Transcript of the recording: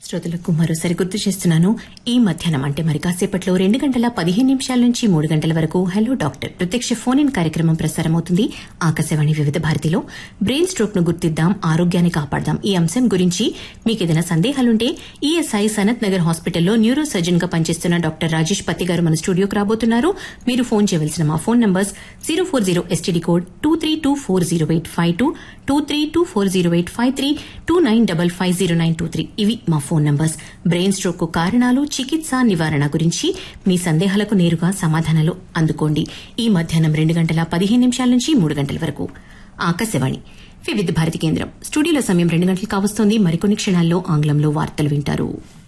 శ్రోతలకు మరోసారి గుర్తు చేస్తున్నాను ఈ మధ్యాహ్నం అంటే మరి కాసేపట్లో రెండు గంటల పదిహేను నిమిషాల నుంచి మూడు గంటల వరకు హలో డాక్టర్ ప్రత్యక్ష ఫోన్ ఇన్ కార్యక్రమం ప్రసారమవుతుంది ఆకాశవాణి వివిధ భారతిలో బ్రెయిన్ స్ట్రోక్ ను గుర్తిద్దాం ఆరోగ్యాన్ని కాపాడదాం ఈ అంశం గురించి మీకు ఏదైనా సందేహాలుంటే ఈఎస్ఐ సనత్ నగర్ హాస్పిటల్లో న్యూరో సర్జన్ గా పనిచేస్తున్న డాక్టర్ రాజేష్ పత్తి గారు మన స్టూడియోకి రాబోతున్నారు మీరు ఫోన్ చేయవలసిన మా phone numbers zero four zero STD code two three two four zero eight five two two three two four zero eight five three two nine double five zero nine two three ఇవి మా phone numbers brain stroke కు కారణాలు చికిత్స నివారణ గురించి మీ సందేహాలకు నేరుగా సమాధానాలు అందుకోండి ఈ మధ్యాహ్నం రెండు గంటల పదిహేను నిమిషాల నుంచి మూడు గంటల వరకు ఆకాశవాణి వివిధ భారతి కేంద్రం స్టూడియోలో సమయం రెండు గంటలు కావస్తోంది మరికొన్ని క్షణాల్లో ఆంగ్లంలో వార్తలు వింటారు